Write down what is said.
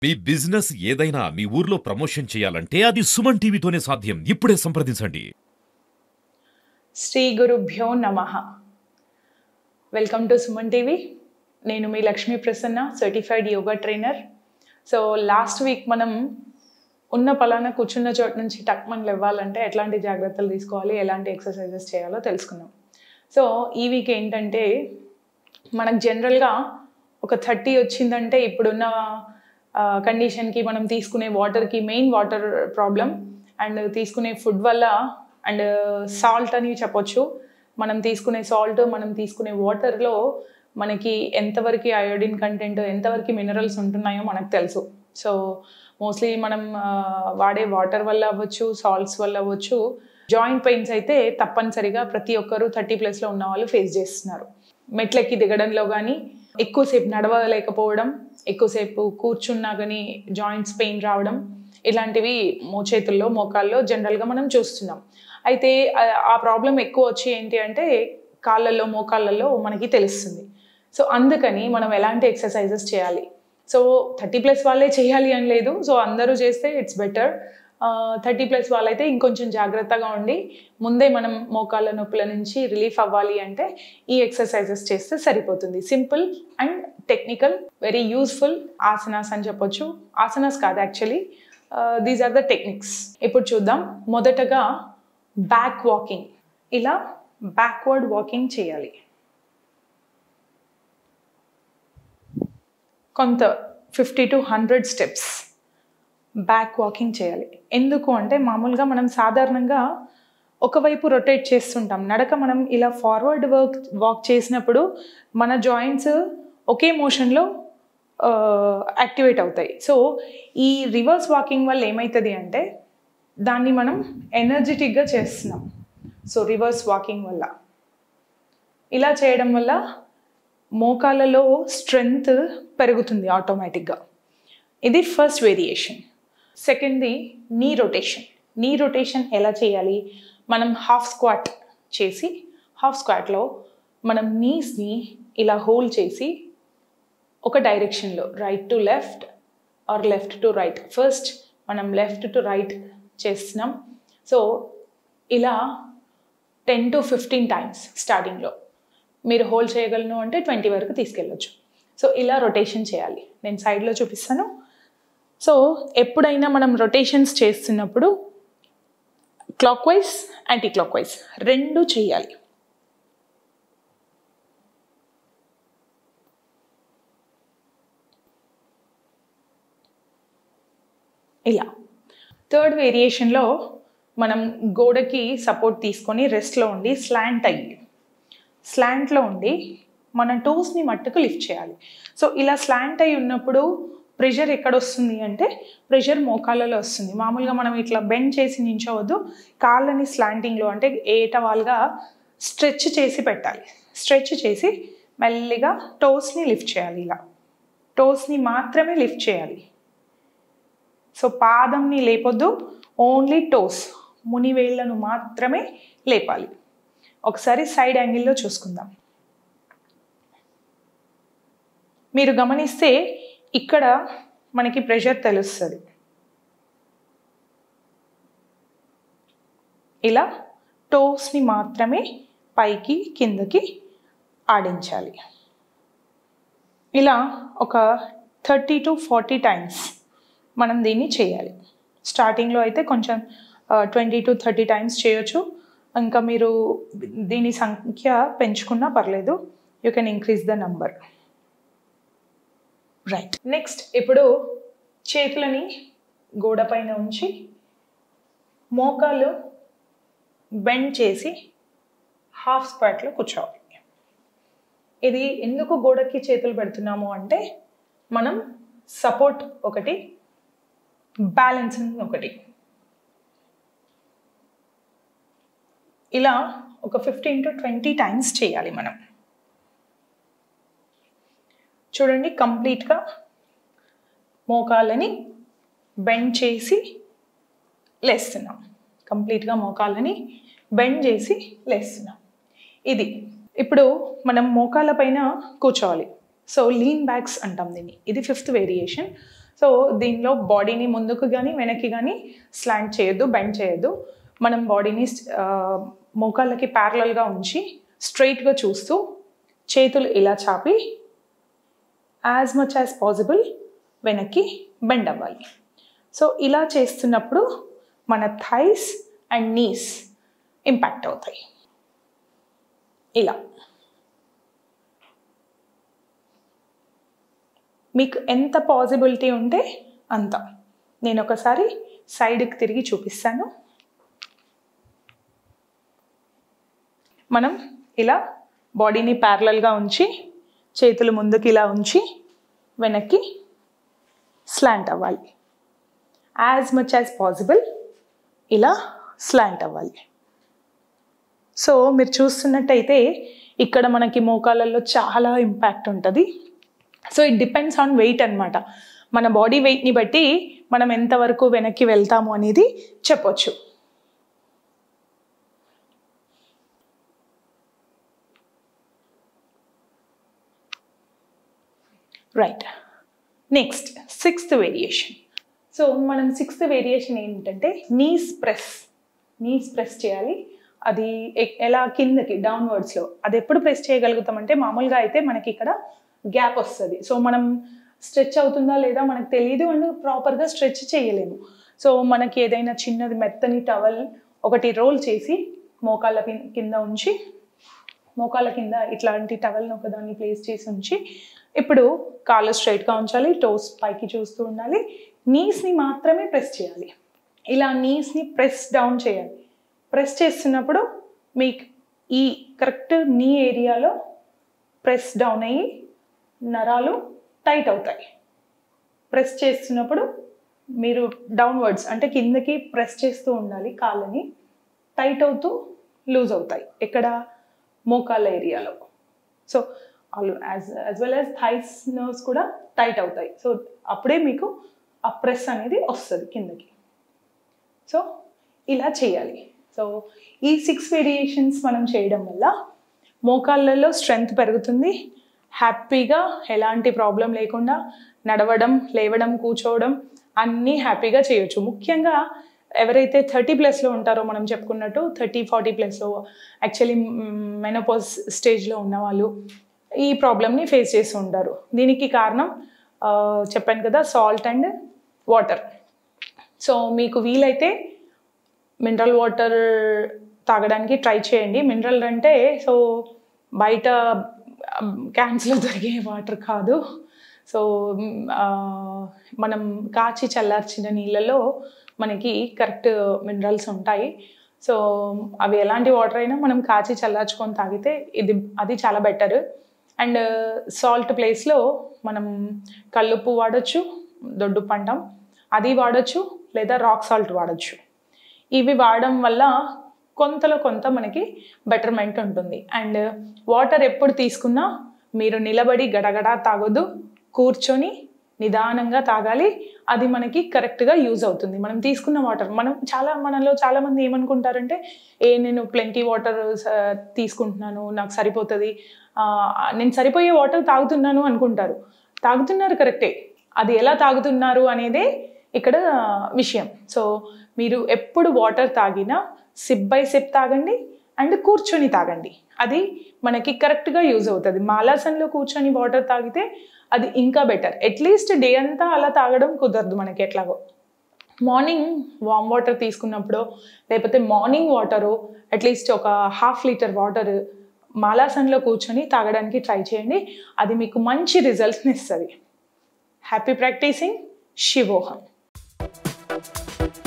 మీ business ఏదైనా మీ ఊర్లో promotion చేయాలంటే అది సుమన్ టీవీతోనే సాధ్యం ఇప్పుడే సంప్రదించండి శ్రీ గురుభ్యో నమ వెల్కమ్ టు సుమన్ టీవీ నేను మీ Lakshmi Prasanna certified yoga trainer so last week మనం ఉన్న పలానా కూర్చున్న చోటు నుంచి టక్ మనం లేవ్వాలంటే ఎట్లాంటి జాగ్రత్తలు తీసుకోవాలి ఎలాంటి ఎక్సర్సైజెస్ చేయాలో తెలుసుకున్నాం సో ఈ వీక్ ఏంటంటే మనకు జనరల్గా ఒక థర్టీ వచ్చిందంటే ఇప్పుడున్న కండిషన్కి మనం తీసుకునే వాటర్కి మెయిన్ వాటర్ ప్రాబ్లం అండ్ తీసుకునే ఫుడ్ వల్ల అండ్ సాల్ట్ అని చెప్పొచ్చు మనం తీసుకునే సాల్ట్ మనం తీసుకునే వాటర్లో మనకి ఎంతవరకు అయోడిన్ కంటెంట్ ఎంతవరకు మినరల్స్ ఉంటున్నాయో మనకు తెలుసు సో మోస్ట్లీ మనం ఆ, వాడే వాటర్ వల్ల అవ్వచ్చు సాల్ట్స్ వల్ల అవ్వచ్చు జాయింట్ పెయిన్స్ అయితే తప్పనిసరిగా ప్రతి ఒక్కరూ థర్టీ ప్లస్లో ఉన్న వాళ్ళు ఫేస్ చేస్తున్నారు మెట్లెక్కి దిగడంలో కానీ ఎక్కువసేపు నడవలేకపోవడం ఎక్కువసేపు కూర్చున్నా కానీ జాయింట్స్ పెయిన్ రావడం ఇలాంటివి మోచేతుల్లో మోకాల్లో జనరల్గా మనం చూస్తున్నాం అయితే ఆ- ఆ ప్రాబ్లం ఎక్కువ వచ్చి ఏంటి అంటే కాళ్ళల్లో మోకాళ్ళల్లో మనకి తెలుస్తుంది సో అందుకని మనం ఎలాంటి ఎక్సర్సైజెస్ చేయాలి సో థర్టీ ప్లస్ వాళ్ళే చేయాలి అని లేదు సో అందరూ చేస్తే ఇట్స్ బెటర్ థర్టీ ప్లస్ వాళ్ళైతే ఇంకొంచెం జాగ్రత్తగా ఉండి ముందే మనం మోకాళ్ళ నొప్పుల నుంచి రిలీఫ్ అవ్వాలి అంటే ఈ ఎక్సర్సైజెస్ చేస్తే సరిపోతుంది simple and technical very useful asanas అని చెప్పొచ్చు ఆసనాస్ కాదు actually these are the techniques ఇప్పుడు చూద్దాం మొదటగా బ్యాక్ వాకింగ్ ఇలా బ్యాక్వర్డ్ వాకింగ్ చేయాలి కొంత fifty to hundred steps back walking చేయాలి ఎందుకు అంటే మామూలుగా మనం సాధారణంగా ఒకవైపు రొటేట్ చేస్తుంటాం నడక మనం ఇలా ఫార్వర్డ్ వర్క్ వాక్ చేసినప్పుడు మన జాయింట్స్ ఒకే మోషన్లో యాక్టివేట్ అవుతాయి సో ఈ రివర్స్ వాకింగ్ వల్ల ఏమవుతుంది అంటే దాన్ని మనం ఎనర్జెటిక్గా చేస్తున్నాం సో రివర్స్ వాకింగ్ వల్ల ఇలా చేయడం వల్ల మోకాళ్ళలో స్ట్రెంగ్త్ పెరుగుతుంది ఆటోమేటిక్గా ఇది ఫస్ట్ వేరియేషన్ సెకండ్ది నీ రొటేషన్ నీ రొటేషన్ ఎలా చేయాలి మనం హాఫ్ స్క్వాట్ చేసి హాఫ్ స్క్వాట్లో మనం నీస్ని ఇలా హోల్డ్ చేసి ఒక డైరెక్షన్లో right to left or left to right first మనం లెఫ్ట్ టు రైట్ చేస్తున్నాం సో ఇలా టెన్ టు ఫిఫ్టీన్ టైమ్స్ స్టార్టింగ్లో మీరు హోల్డ్ చేయగలను అంటే ట్వంటీ వరకు తీసుకెళ్ళొచ్చు సో ఇలా రొటేషన్ చేయాలి నేను సైడ్లో చూపిస్తాను సో ఎప్పుడైనా మనం రొటేషన్స్ చేస్తున్నప్పుడు clock wise anti clock wise రెండు చేయాలి ఇలా థర్డ్ వేరియేషన్లో మనం గోడకి సపోర్ట్ తీసుకొని రెస్ట్లో ఉండి స్లాంట్ అయ్యి స్లాంట్లో ఉండి మన టోస్ని మట్టుకు లిఫ్ట్ చేయాలి సో ఇలా స్లాంట్ అయి ఉన్నప్పుడు ప్రెషర్ ఎక్కడ వస్తుంది అంటే ప్రెషర్ మోకాళ్ళలో వస్తుంది మామూలుగా మనం ఇట్లా బెండ్ చేసి నించోవద్దు కాళ్ళని స్లాంటింగ్లో అంటే ఏటవాలుగా స్ట్రెచ్ చేసి పెట్టాలి స్ట్రెచ్ చేసి మెల్లిగా టోస్ని లిఫ్ట్ చేయాలి ఇలా టోస్ని మాత్రమే లిఫ్ట్ చేయాలి సో పాదంని లేపొద్దు ఓన్లీ టోస్ మునివేళ్లను మాత్రమే లేపాలి ఒకసారి సైడ్ యాంగిల్లో చూసుకుందాం మీరు గమనిస్తే ఇక్కడ మనకి ప్రెషర్ తెలుస్తుంది ఇలా టోస్ని మాత్రమే పైకి కిందకి ఆడించాలి ఇలా ఒక థర్టీ టు ఫార్టీ టైమ్స్ మనం దీన్ని చేయాలి స్టార్టింగ్లో అయితే కొంచెం ట్వంటీ టు థర్టీ టైమ్స్ చేయొచ్చు ఇంకా మీరు దీని సంఖ్య పెంచుకున్నా పర్లేదు you can increase the number right next ఇప్పుడు చేతులని గోడ పైన ఉంచి మోకాలు బెండ్ చేసి హాఫ్ స్క్వాట్లో కూర్చోవాలి ఇది ఎందుకు గోడకి చేతులు పెడుతున్నాము అంటే మనం సపోర్ట్ ఒకటి బ్యాలెన్సింగ్ ఒకటి ఇలా ఒక ఫిఫ్టీన్ టు ట్వంటీ టైమ్స్ చేయాలి మనం చూడండి కంప్లీట్గా మోకాళ్ళని బెండ్ చేసి లేస్తున్నాం కంప్లీట్గా మోకాళ్ళని బెండ్ చేసి లేస్తున్నాం ఇది ఇప్పుడు మనం మోకాళ్ళ పైన కూర్చోవాలి సో లీన్ బ్యాక్స్ అంటాం దీన్ని ఇది ఫిఫ్త్ వేరియేషన్ సో దీనిలో బాడీని ముందుకు కానీ వెనక్కి కానీ స్లాంట్ చేయొద్దు బెండ్ చేయొద్దు మనం బాడీని మోకాళ్ళకి ప్యారలల్గా ఉంచి స్ట్రైట్గా చూస్తూ చేతులు ఇలా చాపి యాజ్ మచ్ యాజ్ పాసిబుల్ వెనక్కి బెండ్ అవ్వాలి సో ఇలా చేస్తున్నప్పుడు మన థైస్ అండ్ నీస్ ఇంపాక్ట్ అవుతాయి ఇలా మీకు ఎంత పాసిబిలిటీ ఉంటే అంత నేను ఒకసారి సైడ్కి తిరిగి చూపిస్తాను మనం ఇలా బాడీని ప్యారలల్గా ఉంచి చేతులు ముందుకి ఇలా ఉంచి వెనక్కి స్లాంట్ అవ్వాలి యాజ్ మచ్ యాజ్ పాసిబుల్ ఇలా స్లాంట్ అవ్వాలి సో మీరు చూస్తున్నట్టయితే ఇక్కడ మనకి మోకాళ్ళల్లో చాలా ఇంపాక్ట్ ఉంటుంది so it depends on weight అనమాట మన బాడీ వెయిట్ని బట్టి మనం ఎంతవరకు వెనక్కి వెళ్తాము అనేది చెప్పొచ్చు right next sixth variation so మనం సిక్స్త్ వేరియేషన్ ఏంటంటే నీస్ ప్రెస్ నీస్ ప్రెస్ చేయాలి అది ఎ- ఎలా కిందకి డౌన్వర్డ్స్లో అది ఎప్పుడు ప్రెస్ చేయగలుగుతామంటే మామూలుగా అయితే మనకి ఇక్కడ గ్యాప్ వస్తుంది సో మనం స్ట్రెచ్ అవుతుందా లేదా మనకు తెలియదు అండ్ ప్రాపర్గా స్ట్రెచ్ చేయలేము సో మనకి ఏదైనా చిన్నది మెత్తని టవల్ ఒకటి రోల్ చేసి మోకాళ్ళ కిం- కింద ఉంచి మోకాళ్ళ కింద ఇట్లాంటి టవల్ని ఒకదాన్ని ప్లేస్ చేసి ఉంచి ఇప్పుడు కాళ్ళు స్ట్రైట్గా ఉంచాలి టోస్ పైకి చూస్తూ ఉండాలి నీస్ని మాత్రమే ప్రెస్ చేయాలి ఇలా నీస్ని ప్రెస్ డౌన్ చేయాలి ప్రెస్ చేస్తున్నప్పుడు మీకు ఈ కరెక్ట్ నీ ఏరియాలో ప్రెస్ డౌన్ అయ్యి నరాలు టైట్ అవుతాయి ప్రెస్ చేస్తున్నప్పుడు మీరు డౌన్వర్డ్స్ అంటే కిందకి ప్రెస్ చేస్తూ ఉండాలి కాళ్ళని టైట్ అవుతూ లూజ్ అవుతాయి ఎక్కడ మోకాళ్ళ ఏరియాలో so all as as well as thighs nerves కూడా టైట్ అవుతాయి సో అప్పుడే మీకు ఆ ప్రెస్ అనేది వస్తుంది కిందకి సో ఇలా చేయాలి సో ఈ సిక్స్ వేరియేషన్స్ మనం చేయడం వల్ల మోకాళ్ళలో స్ట్రెంగ్త్ పెరుగుతుంది హ్యాపీగా ఎలాంటి ప్రాబ్లం లేకుండా నడవడం లేవడం కూర్చోవడం అన్నీ హ్యాపీగా చేయొచ్చు ముఖ్యంగా ఎవరైతే థర్టీ ప్లస్లో ఉంటారో మనం చెప్పుకున్నట్టు థర్టీ ఫార్టీ ప్లస్లో యాక్చువల్లీ మెనోపాజ్ స్టేజ్లో ఉన్నవాళ్ళు ఈ ప్రాబ్లమ్ని ఫేస్ చేస్తూ ఉంటారు దీనికి కారణం ఆ, చెప్పాను కదా సాల్ట్ అండ్ వాటర్ సో మీకు వీలైతే మినరల్ వాటర్ తాగడానికి ట్రై చేయండి మినరల్ అంటే సో బయట క్యాన్స్లో దొరికే వాటర్ కాదు సో మ్, ఆ, మనం కాచి చల్లార్చిన నీళ్ళలో మనకి కరెక్ట్ మినరల్స్ ఉంటాయి సో అవి ఎలాంటి వాటర్ అయినా మనం కాచి చల్లార్చుకొని తాగితే ఇది అది చాలా బెటర్ అండ్ సాల్ట్ ప్లేస్లో మనం కల్లుప్పు వాడచ్చు దొడ్డు పంటం అది వాడచ్చు లేదా రాక్ సాల్ట్ వాడచ్చు ఇవి వాడడం వల్ల కొంతలో కొంత మనకి బెటర్మెంట్ ఉంటుంది అండ్ వాటర్ ఎప్పుడు తీసుకున్నా మీరు నిలబడి గడగడ తాగొద్దు కూర్చొని నిదానంగా తాగాలి అది మనకి కరెక్ట్గా యూజ్ అవుతుంది మనం తీసుకున్న వాటర్ మనం చాలా మనలో చాలామంది ఏమనుకుంటారంటే ఏ నేను ప్లెంటీ వాటర్ తీసుకుంటున్నాను నాకు సరిపోతుంది ఆ, నేను సరిపోయే వాటర్ తాగుతున్నాను అనుకుంటారు తాగుతున్నారు కరెక్టే అది ఎలా తాగుతున్నారు అనేదే ఇక్కడ విషయం సో మీరు ఎప్పుడు వాటర్ తాగినా సిప్ బై సిప్ తాగండి అండ్ కూర్చొని తాగండి అది మనకి కరెక్ట్గా యూజ్ అవుతుంది మాలాసన్లో కూర్చొని వాటర్ తాగితే అది ఇంకా బెటర్ అట్లీస్ట్ డే అంతా అలా తాగడం కుదరదు మనకి ఎట్లాగో మార్నింగ్ వామ్ వాటర్ తీసుకున్నప్పుడు లేకపోతే మార్నింగ్ వాటరు అట్లీస్ట్ ఒక హాఫ్ లీటర్ వాటర్ మాలాసన్లో కూర్చొని తాగడానికి ట్రై చేయండి అది మీకు మంచి రిజల్ట్స్ని ఇస్తుంది హ్యాపీ ప్రాక్టీసింగ్ శివోహం